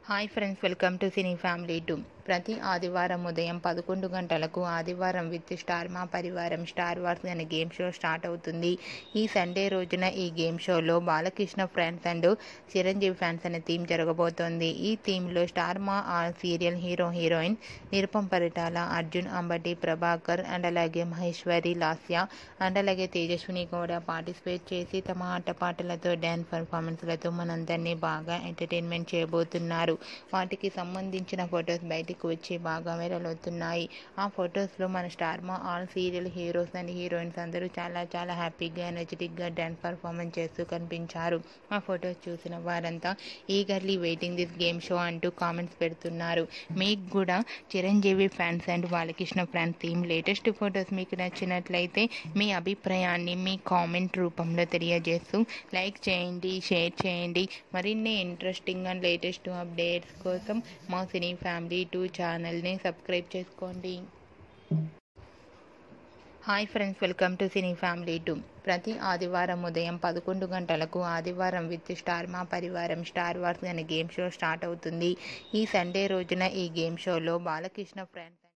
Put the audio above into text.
hi friends welcome to cine family two ప్రతి ఆదివారం ఉదయం పదకొండు గంటలకు ఆదివారం with star Maa Parivaram star wars అనే గేమ్ షో స్టార్ట్ అవుతుంది ఈ సండే రోజున ఈ గేమ్ షోలో Balakrishna fans and Chiranjeevi fans అనే థీమ్ జరగబోతోంది ఈ థీమ్లో స్టార్ మా ఆ serial hero heroine Nirupam Paritala Arjun Ambati Prabhakar and అలాగే మహేశ్వరి లాస్య అండ్ అలాగే తేజస్విని కూడా పార్టిసిపేట్ చేసి తమ ఆటపాటలతో డ్యాన్స్ పర్ఫార్మెన్స్లతో మనందరినీ బాగా ఎంటర్టైన్మెంట్ చేయబోతున్నారు వాటికి సంబంధించిన ఫొటోస్ బయటికి వచ్చి బాగా వైరల్ అవుతున్నాయి ఆ ఫొటోస్లో మన star Maa all serial heroes and heroines అందరూ చాలా చాలా హ్యాపీగా ఎనర్జెటిక్గా డ్యాన్స్ పర్ఫార్మెన్స్ చేస్తూ కనిపించారు ఆ ఫొటోస్ చూసిన వారంతా eagerly waiting this game show అంటూ కామెంట్స్ పెడుతున్నారు మీకు కూడా Chiranjeevi fans and Balakrishna fans team latest photos మీకు నచ్చినట్లయితే మీ అభిప్రాయాన్ని మీ కామెంట్ రూపంలో తెలియజేస్తూ లైక్ చేయండి షేర్ చేయండి మరిన్ని ఇంట్రెస్టింగ్ అండ్ లేటెస్ట్ అప్డేట్స్ కోసం మా సినీ ఫ్యామిలీ టూ ఛానల్ని సబ్స్క్రైబ్ చేసుకోండి hi friends welcome to cine family two ప్రతి ఆదివారం ఉదయం పదకొండు గంటలకు ఆదివారం with star Maa Parivaram star wars అనే గేమ్ షో స్టార్ట్ అవుతుంది ఈ సండే రోజున ఈ గేమ్ షోలో బాలకృష్ణ ఫ్రెండ్స్